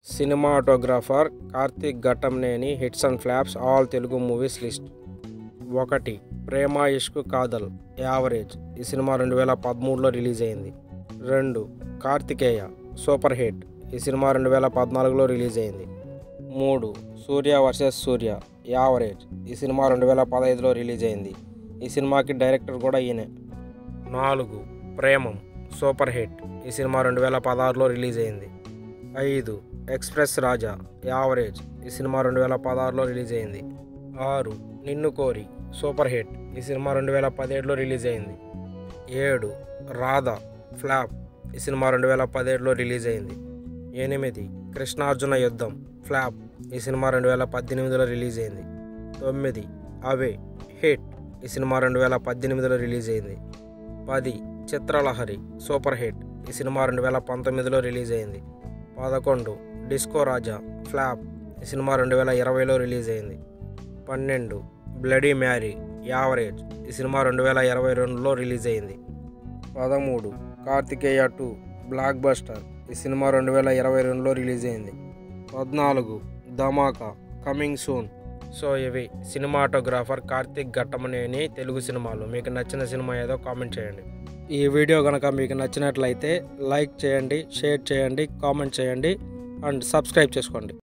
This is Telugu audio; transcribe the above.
cinematographer Karthik Ghattamaneni hits and flops all Telugu movies list ఒకటి ప్రేమ ఇష్క్ కాదల్ యావరేజ్ ఈ సినిమా రెండు వేల పదమూడులో రిలీజ్ అయింది రెండు కార్తికేయ సూపర్ హిట్ ఈ సినిమా రెండు వేల పద్నాలుగులో రిలీజ్ అయింది మూడు సూర్య వర్సెస్ సూర్య యావరేజ్ ఈ సినిమా రెండు వేల పదహైదులో రిలీజ్ అయింది ఈ సినిమాకి డైరెక్టర్ కూడా ఈయనే నాలుగు ప్రేమం సూపర్ హిట్ ఈ సినిమా రెండు వేల పదహారులో రిలీజ్ అయింది ఐదు ఎక్స్ప్రెస్ రాజా యావరేజ్ ఈ సినిమా రెండు వేల పదహారులో రిలీజ్ అయింది ఆరు నిన్ను కోరి సూపర్ హిట్ ఈ సినిమా రెండు వేల పదిహేడులో రిలీజ్ అయింది ఏడు రాధా ఫ్లాప్ ఈ సినిమా రెండు వేల పదిహేడులో రిలీజ్ అయింది ఎనిమిది కృష్ణార్జున యుద్ధం ఫ్లాప్ ఈ సినిమా రెండు వేల పద్దెనిమిదిలో రిలీజ్ అయింది తొమ్మిది అవే హిట్ ఈ సినిమా రెండు వేల పద్దెనిమిదిలో రిలీజ్ అయింది పది చిత్రలహరి సూపర్ హిట్ ఈ సినిమా రెండు వేల పంతొమ్మిదిలో రిలీజ్ అయింది పదకొండు డిస్కో రాజా ఫ్లాప్ ఈ సినిమా రెండు వేల ఇరవైలో రిలీజ్ అయింది పన్నెండు బ్లడీ మ్యారీ యావరేజ్ ఈ సినిమా రెండు వేల ఇరవై రెండులో రిలీజ్ అయింది పదమూడు కార్తికేయ టూ బ్లాక్ బస్టర్ ఈ సినిమా రెండు వేల ఇరవై రెండులో రిలీజ్ అయింది పద్నాలుగు ధమాకా కమింగ్ సూన్ సో ఇవి సినిమాటోగ్రాఫర్ కార్తిక్ ఘట్టమనేని తెలుగు సినిమాలు మీకు నచ్చిన సినిమా ఏదో కామెంట్ చేయండి ఈ వీడియో కనుక మీకు నచ్చినట్లయితే లైక్ చేయండి షేర్ చేయండి కామెంట్ చేయండి అండ్ సబ్స్క్రైబ్ చేసుకోండి